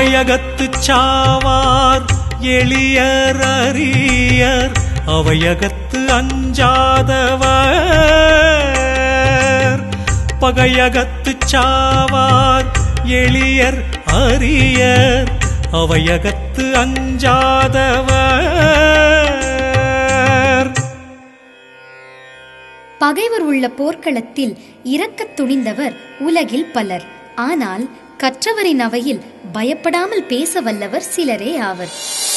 பகையகத்துச் சாவார் எளியர் arrear அவையகத்து அஞ்சாதவர் பகையகத்துச் சாவார் எளியர் arrear அவையகத்து அஞ்சாதவர் பகைவர் உள்ள போர்க்களத்தில் இறக்கத் துணிந்தவர் உலகில் பலர் ஆனால் கற்றவரின் அவையில் பயப்படாமல் பேச வல்லவர் சிலரே ஆவர்